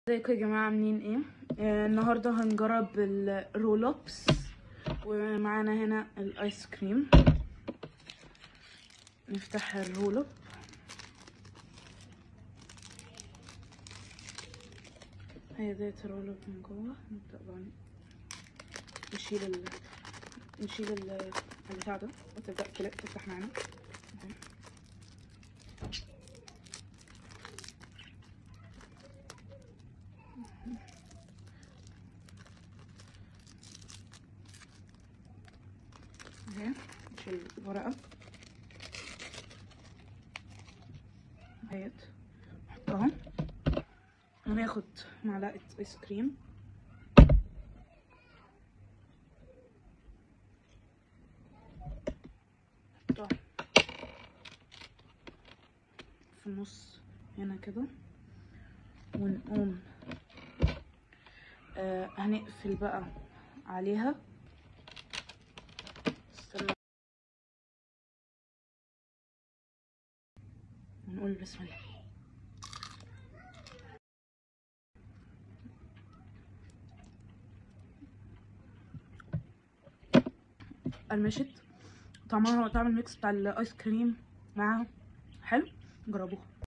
ازيكم يا جماعه عاملين ايه آه النهارده هنجرب الرول ابس ومعانا هنا الايس كريم نفتح الرول اب هي ديت الرول اب من جوه نبدا بقى نشيل ال نشيل ال- البتاع ده وتبدا تلق تفتح معانا أهي. اهي نشيل الورقة اهيت نحطها هناخد معلقة ايس كريم نحطها في النص هنا كده ونقوم آه هنقفل بقى عليها استنى ونقول بسم الله قرمشت طعمها طعم الميكس بتاع الايس كريم معاها حلو جربوها